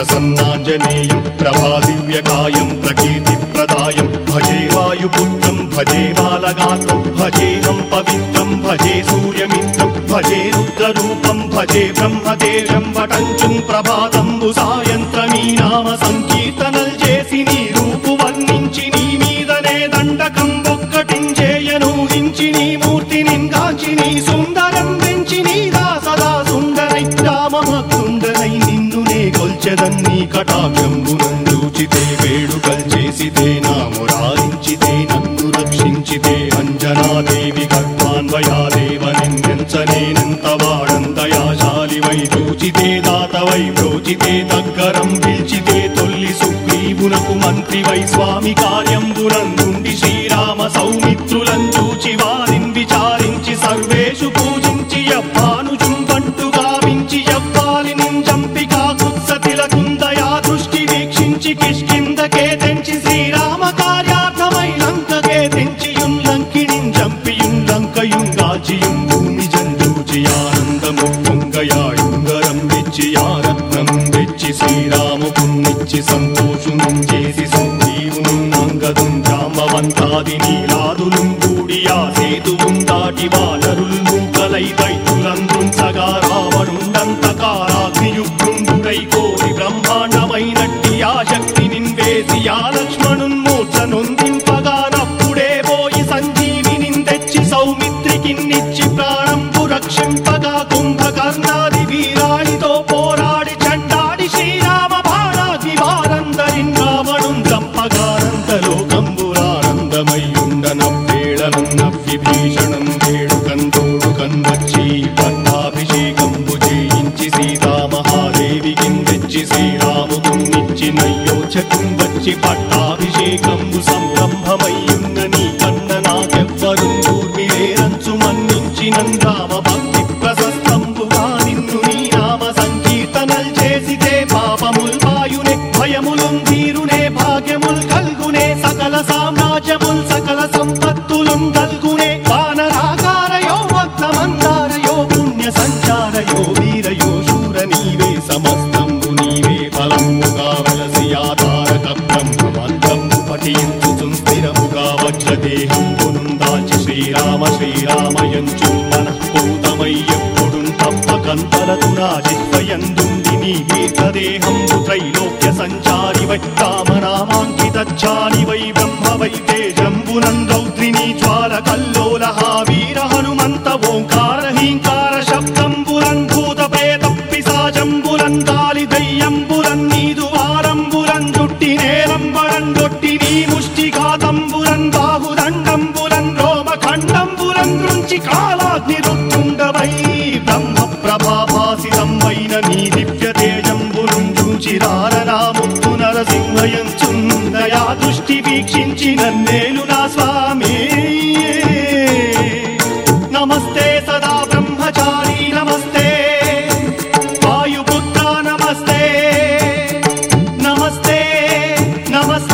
ప్రసన్నాంజనేయం ప్రభాదివ్యకాయం ప్రకీర్తిప్రదాయం భజే వాయుపుత్రం భజే బాలగాత్రం భజేహం పవిత్రం భజే సూర్యమిత్రం భజే రుద్రరూపం భజే బ్రహ్మదేవం వటంచుం ప్రభాతంబు సాయంత్రమీ నామ సంకీర్తనల్ చేసి నీ రూపు వర్ణించి నీ మీదనే దండకం ఒక్కటించేయనూహించి నీ మూర్తిని గాంచి నీ సుందరం పెంచి నీ సదా సుందరై రామభక్తుండరై నిన్నునే కొల్చెదన్ని కటాక్షంబునందూచితే వేడుకల్ చేసితే నా మురారించితే నన్ను రక్షించితే అంజనాదేవి గర్భాన్వయాదేవనెంచనేనంత వాడంతయాశాలి వై చూచితే దాతవై ప్రోచితే దగ్గరం పిలిచితే తొల్లి సుగ్రీవునకు మంత్రి వై స్వామి కార్యంబునందుండి శ్రీరామ సౌమిత్రులను చూచి వారిని విచారించి సర్వేషు పూజించి యవ్వాను చుంబంటు గావించి యవ్వాలి నింజంపి కాకుత్సతిలకుందయా దృష్టి వీక్షించి కిష్కిందకే తెంచి శ్రీరామ కార్యార్థమై లంకకే తెంచియుం లంకిణిం జంపియుం లంకయుంగాచియుం భూమి జంజూచి ఆనందము పొంగయాయుంగరం తెచ్చి ఆరత్నం తెచ్చి శ్రీరాముకున్నిచ్చి సంతోషునం చేసి సుగ్రీవును నంగదుం జాంబవంతాది నీలాదులు కూడి ఆ సేతువుం దాటి వానరుల్ మూకలై దైతులందుంచగా రావణుండంతకారాగ్నియుగ్రుండుడై కోరి బ్రహ్మాండమైనట్టి ఆ శక్తి నిన్వేసి ఆ లక్ష్మణున్ మూర్ఛ నొందింపగా నప్పుడే పోయి సంజీవిని తెచ్చి సౌమిత్రికిన్నిచ్చి ప్రాణంపు రక్షింపగా కుంభకర్ణాది వీరాళితో పోరాడి చండాడి శ్రీరామ బాణాది వారందరిన్ రావణుం చంపగానంత లోకంబురానందమయ్యుండనవ్వేళనన్న విభీషణం వేడుకందోడు కన్వచ్చి పట్టాభిషేకంబు చేయించి సీతామహాదేవికి తెచ్చి శ్రీరాముకున్నిచ్చి నయ్యోచకం వచ్చి పట్టాభిషేకంబు సంరంభమయ్యున్న నీ కన్న నాకెవ్వరు కూర్మిలేరంచు మన్నించి నందామ భక్తి ప్రశస్తంబుగా నిన్ను నీ నామ సంకీర్తనల్ చేసితే పాపముల్ వాయునే భయములుం తీరునే భాగ్యముల్ కల్గునే సకల సామ్రాజ్యముల్ సకల సంపత్తులుం కల్గునే వానరాకారయో భక్తమందారయో పుణ్య సంచారయో వీరయో శూర నీవే సమస్తంబు నీవే ఫలముగా వలసి ఆధారక బ్రహ్మమంత్రము పఠించు స్థిరముగా వజ్రదేహం పునుందాచి శ్రీరామ శ్రీరామయంచు మనఃపూతమై ఎప్పుడు తప్పకంతలతు నా జిహ్వయందుండి నీ దీర్ఘదేహంబు త్రైలోక్య సంచారి వై రామనామాంకితాని వై బ్రహ్మ వై తేజంబునం రౌద్రిని జ్వాల కల్లోల వీర హనుమంత ఓంకార హీంకార శబ్దంబురం భూత ప్రేత పిశాజంబురం గాలి దయ్యంబురం నీదు వారంబురం జుట్టి నేలంబరం గొట్టి నీ ముష్టిఘాతంబురం బాహుదండంబురం రోమ ఖండంబురం దృంచి కాలాగ్ని రుత్తుండవై బ్రహ్మ ప్రభాభాసితం వైన నీ దివ్య తేజంబురం చూచిరారనాముత్తు నరసింహయంచుందయా దృష్టి వీక్షించి నన్నేలు నా స్వామి నమస్తే సదా బ్రహ్మచారి నమస్తే వాయుపుత్ర నమస్తే నమస్తే నమస్తే